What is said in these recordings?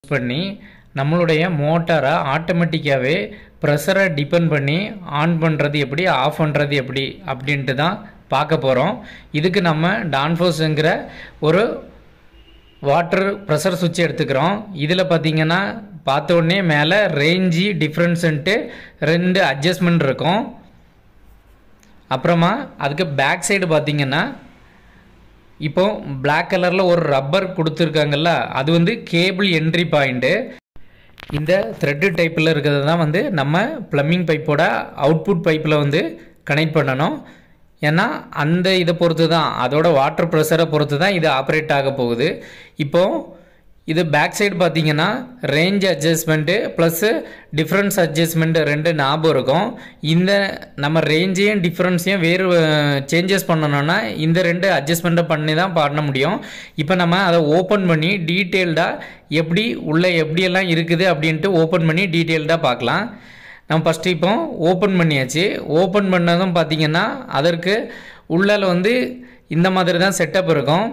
பண்ணி நம்மளுடைய மோட்டாரை ஆட்டோமேட்டிக்காகவே ப்ரெஷரை டிபெண்ட் பண்ணி ஆன் பண்ணுறது எப்படி ஆஃப் பண்ணுறது எப்படி அப்படின்ட்டு தான் பார்க்க போகிறோம் இதுக்கு நம்ம டான்ஃபோஸுங்கிற ஒரு வாட்டர் ப்ரெஷர் சுவிட்ச் எடுத்துக்கிறோம் இதில் பார்த்தீங்கன்னா பார்த்த உடனே மேலே ரேஞ்சி டிஃப்ரென்ஸுன்ட்டு ரெண்டு அட்ஜஸ்ட்மெண்ட் இருக்கும் அப்புறமா அதுக்கு பேக் சைடு பார்த்தீங்கன்னா இப்போ Black கலரில் ஒரு ரப்பர் கொடுத்துருக்காங்கல்ல அது வந்து கேபிள் என்ட்ரி பாயிண்ட்டு இந்த த்ரெட்டு டைப்பில் இருக்கிறது தான் வந்து நம்ம ப்ளம்பிங் பைப்போட அவுட்புட் பைப்பில் வந்து கனெக்ட் பண்ணணும் ஏன்னா அந்த இதை பொறுத்து தான் அதோட வாட்டர் ப்ரெஷரை பொறுத்து தான் இது ஆப்ரேட் ஆக போகுது இப்போது இது பேக் சைடு பார்த்தீங்கன்னா range adjustment plus difference adjustment ரெண்டு ஞாபகம் இருக்கும் இந்த நம்ம ரேஞ்சையும் டிஃப்ரென்ஸையும் வேறு சேஞ்சஸ் பண்ணணும்னா இந்த ரெண்டு அட்ஜஸ்ட்மெண்ட்டை பண்ணி தான் பண்ண முடியும் இப்போ நம்ம அதை ஓப்பன் பண்ணி டீட்டெயில்டாக எப்படி உள்ளே எப்படியெல்லாம் இருக்குது அப்படின்ட்டு ஓப்பன் பண்ணி டீட்டெயில்டாக பார்க்கலாம் நம்ம ஃபஸ்ட்டு இப்போ ஓப்பன் பண்ணியாச்சு ஓப்பன் பண்ணதும் பார்த்தீங்கன்னா அதற்கு உள்ளால வந்து இந்த மாதிரி தான் செட்டப் இருக்கும்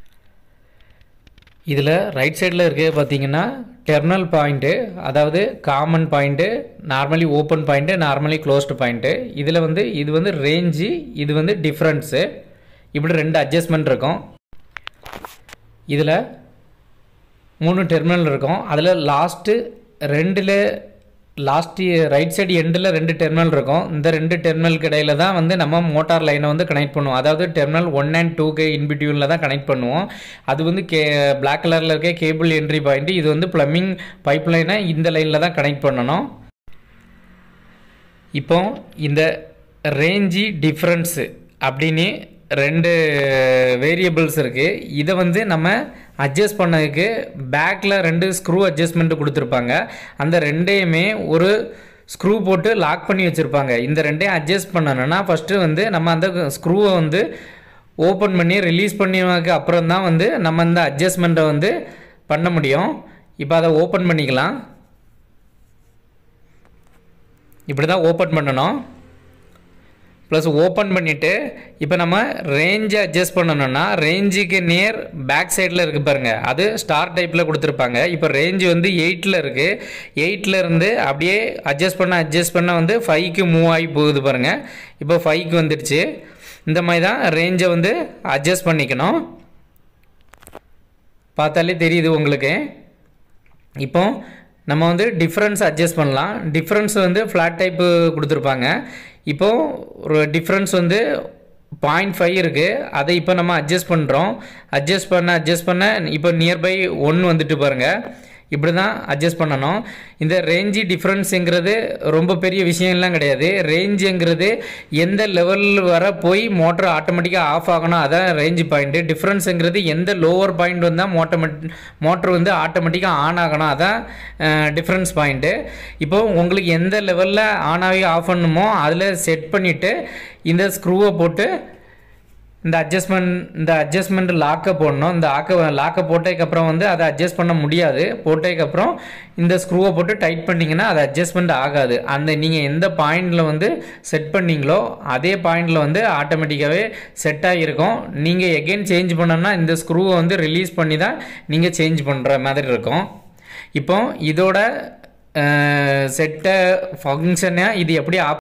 இதில் ரைட் சைடில் இருக்க பார்த்தீங்கன்னா டெர்னல் பாயிண்ட்டு அதாவது common point normally open point normally closed point இதில் வந்து இது வந்து ரேஞ்சு இது வந்து டிஃப்ரென்ஸு இப்படி ரெண்டு அட்ஜஸ்ட்மெண்ட் இருக்கும் இதில் மூணு டெர்மினல் இருக்கும் அதில் லாஸ்ட்டு ரெண்டில் லாஸ்ட்டு ரைட் சைடு எண்டில் ரெண்டு டெர்மினல் இருக்கும் இந்த ரெண்டு டெர்மினலுக்கு இடையில தான் வந்து நம்ம மோட்டார் லைனை வந்து கனெக்ட் பண்ணுவோம் அதாவது டெர்மினல் ஒன் அண்ட் டூக்கு இன்பிட்யூனில் தான் கனெக்ட் பண்ணுவோம் அது வந்து கே பிளாக் கலரில் இருக்க கேபிள் என்ட்ரி பாயிண்ட் இது வந்து ப்ளம்பிங் பைப் லைனை இந்த லைனில் தான் கனெக்ட் பண்ணணும் இப்போ இந்த ரேஞ்சி டிஃப்ரென்ஸு அப்படின்னு ரெண்டு வேரியபிள்ஸ் இருக்குது இதை வந்து நம்ம அட்ஜஸ்ட் பண்ணதுக்கு பேக்கில் ரெண்டு ஸ்க்ரூ அட்ஜஸ்ட்மெண்ட் கொடுத்துருப்பாங்க அந்த ரெண்டையுமே ஒரு ஸ்க்ரூ போட்டு லாக் பண்ணி வச்சுருப்பாங்க இந்த ரெண்டையும் அட்ஜஸ்ட் பண்ணணும்னா ஃபஸ்ட்டு வந்து நம்ம அந்த ஸ்க்ரூவை வந்து ஓப்பன் பண்ணி ரிலீஸ் பண்ணினதுக்கு அப்புறம் தான் வந்து நம்ம இந்த அட்ஜஸ்ட்மெண்ட்டை வந்து பண்ண முடியும் இப்போ அதை ஓப்பன் பண்ணிக்கலாம் இப்படி தான் ஓப்பன் பண்ணணும் ப்ளஸ் ஓப்பன் பண்ணிவிட்டு இப்போ நம்ம ரேஞ்சை அட்ஜஸ்ட் பண்ணணும்னா ரேஞ்சுக்கு நியர் பேக் சைடில் இருக்குது பாருங்கள் அது ஸ்டார் டைப்பில் கொடுத்துருப்பாங்க இப்போ ரேஞ்சு வந்து எயிட்டில் இருக்குது எயிட்டில் இருந்து அப்படியே அட்ஜஸ்ட் பண்ண அட்ஜஸ்ட் பண்ண வந்து ஃபைவ்க்கு மூவ் ஆகி போகுது பாருங்கள் இப்போ ஃபைவ்க்கு வந்துடுச்சு இந்த மாதிரி தான் ரேஞ்சை வந்து அட்ஜஸ்ட் பண்ணிக்கணும் பார்த்தாலே தெரியுது உங்களுக்கு இப்போ நம்ம வந்து டிஃப்ரென்ஸ் அட்ஜஸ்ட் பண்ணலாம் டிஃப்ரென்ஸ் வந்து ஃப்ளாட் டைப்பு கொடுத்துருப்பாங்க இப்போது ஒரு டிஃப்ரென்ஸ் வந்து பாயிண்ட் ஃபைவ் இருக்குது அதை இப்போ நம்ம அட்ஜஸ்ட் பண்ணுறோம் அட்ஜஸ்ட் பண்ண அட்ஜஸ்ட் பண்ண இப்போ நியர்பை ஒன் வந்துட்டு பாருங்கள் இப்படி தான் அட்ஜஸ்ட் பண்ணணும் இந்த ரேஞ்சு டிஃப்ரென்ஸுங்கிறது ரொம்ப பெரிய விஷயம்லாம் கிடையாது ரேஞ்சுங்கிறது எந்த லெவல் வர போய் மோட்டர் ஆட்டோமேட்டிக்காக ஆஃப் ஆகணும் அதான் ரேஞ்சு பாயிண்ட்டு டிஃப்ரென்ஸுங்கிறது எந்த லோவர் பாயிண்ட் வந்தால் மோட்டோமேட் மோட்டர் வந்து ஆட்டோமேட்டிக்காக ஆன் ஆகணும் அதான் டிஃப்ரென்ஸ் பாயிண்ட்டு இப்போ உங்களுக்கு எந்த லெவலில் ஆன் ஆகி ஆஃப் பண்ணணுமோ அதில் செட் பண்ணிவிட்டு இந்த ஸ்க்ரூவை போட்டு இந்த அட்ஜஸ்ட்மெண்ட் இந்த அட்ஜஸ்ட்மெண்ட் லாக்கை போடணும் இந்த ஆக்க லாக்கை போட்டதுக்கப்புறம் வந்து அதை அட்ஜஸ்ட் பண்ண முடியாது போட்டதுக்கப்புறம் இந்த ஸ்க்ரூவை போட்டு டைட் பண்ணிங்கன்னா அது அட்ஜஸ்ட்மெண்ட் ஆகாது அந்த நீங்கள் எந்த பாயிண்டில் வந்து செட் பண்ணீங்களோ அதே பாயிண்டில் வந்து ஆட்டோமேட்டிக்காகவே செட் ஆகிருக்கும் நீங்கள் எகெயின் சேஞ்ச் பண்ணோம்னா இந்த ஸ்க்ரூவை வந்து ரிலீஸ் பண்ணி தான் நீங்கள் சேஞ்ச் பண்ணுற மாதிரி இருக்கும் இப்போ இதோட செட்டை ஃபங்க்ஷனை இது எப்படி ஆப்